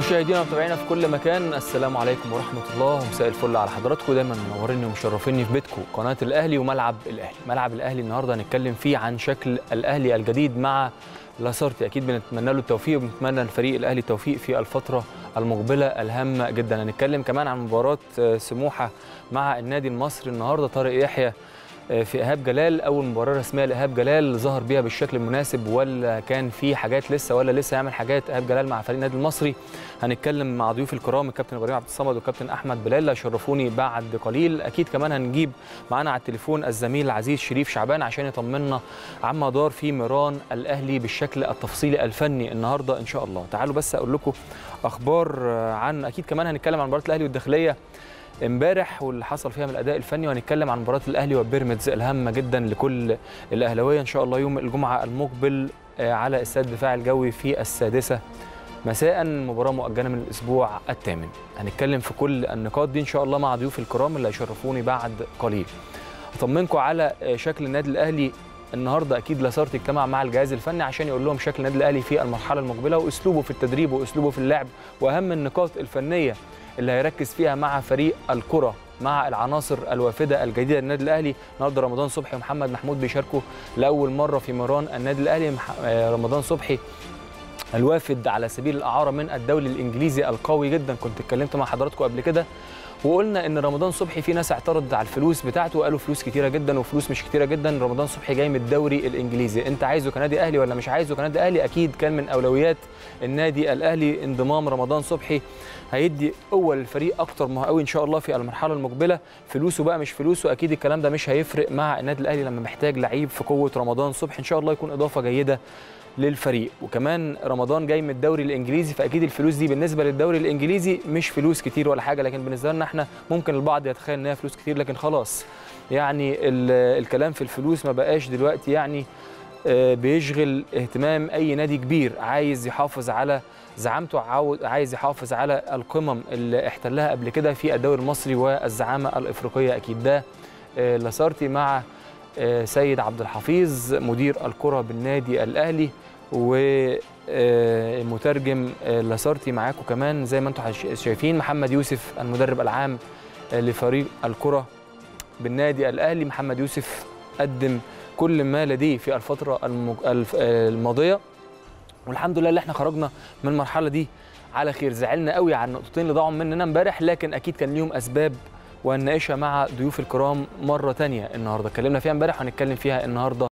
مشاهدينا ومتابعينا في كل مكان السلام عليكم ورحمه الله ومساء الفل على حضراتكم دايما منوريني ومشرفيني في بيتكم قناه الاهلي وملعب الاهلي ملعب الاهلي النهارده هنتكلم فيه عن شكل الاهلي الجديد مع لاسارتي اكيد بنتمنى له التوفيق وبنتمنى لفريق الاهلي التوفيق في الفتره المقبله الهامه جدا هنتكلم كمان عن مباراه سموحه مع النادي المصري النهارده طارق يحيى في ايهاب جلال اول مباراه رسميه لايهاب جلال ظهر بيها بالشكل المناسب ولا كان في حاجات لسه ولا لسه يعمل حاجات ايهاب جلال مع فريق النادي المصري هنتكلم مع ضيوف الكرام الكابتن ابراهيم عبد الصمد والكابتن احمد بلال اللي هيشرفوني بعد قليل اكيد كمان هنجيب معانا على التليفون الزميل العزيز شريف شعبان عشان يطمنا عما دار في ميران الاهلي بالشكل التفصيلي الفني النهارده ان شاء الله تعالوا بس اقول لكم اخبار عن اكيد كمان هنتكلم عن مباراه الاهلي والداخليه امبارح واللي حصل فيها من الاداء الفني وهنتكلم عن مباراه الاهلي وبيراميدز الهامه جدا لكل الاهلاويه ان شاء الله يوم الجمعه المقبل على استاد الدفاع الجوي في السادسه مساء مباراه مؤجله من الاسبوع الثامن هنتكلم في كل النقاط دي ان شاء الله مع ضيوف الكرام اللي هيشرفوني بعد قليل اطمنكم على شكل النادي الاهلي النهارده اكيد لاسارت اجتمع مع الجهاز الفني عشان يقول لهم شكل النادي الاهلي في المرحله المقبله واسلوبه في التدريب واسلوبه في اللعب واهم النقاط الفنيه اللي هيركز فيها مع فريق الكره مع العناصر الوافده الجديده للنادي الاهلي النهارده رمضان صبحي ومحمد محمود بيشاركوا لاول مره في مران النادي الاهلي رمضان صبحي الوافد على سبيل الاعاره من الدوري الانجليزي القوي جدا كنت اتكلمت مع حضراتكم قبل كده وقلنا ان رمضان صبحي في ناس اعترضت على الفلوس بتاعته وقالوا فلوس كتيره جدا وفلوس مش كتيره جدا رمضان صبحي جاي من الدوري الانجليزي انت عايزه كنادي اهلي ولا مش عايزه كنادي اهلي اكيد كان من اولويات النادي الاهلي انضمام رمضان صبحي هيدي قوه للفريق اكتر ما قوي ان شاء الله في المرحله المقبله فلوسه بقى مش فلوسه اكيد الكلام ده مش هيفرق مع النادي الاهلي لما محتاج لعيب في قوه رمضان صبحي ان شاء الله يكون اضافه جيده للفريق وكمان رمضان جاي من الدوري الانجليزي فاكيد الفلوس دي بالنسبه للدوري الانجليزي مش فلوس كتير ولا حاجه لكن بالنسبه لنا احنا ممكن البعض يتخيل انها فلوس كتير لكن خلاص يعني الكلام في الفلوس ما بقاش دلوقتي يعني بيشغل اهتمام اي نادي كبير عايز يحافظ على زعامته عايز يحافظ على القمم اللي احتلها قبل كده في الدوري المصري والزعامه الافريقيه اكيد ده لاسارتي مع سيد عبد الحفيظ مدير الكره بالنادي الاهلي ومترجم لاسارتي معاكم كمان زي ما انتم شايفين محمد يوسف المدرب العام لفريق الكره بالنادي الاهلي محمد يوسف قدم كل ما لديه في الفتره الماضيه والحمد لله اللي احنا خرجنا من المرحله دي على خير زعلنا قوي على النقطتين اللي ضاعوا مننا امبارح لكن اكيد كان ليهم اسباب وهنناقشها مع ضيوف الكرام مره ثانيه النهارده اتكلمنا فيها امبارح وهنتكلم فيها النهارده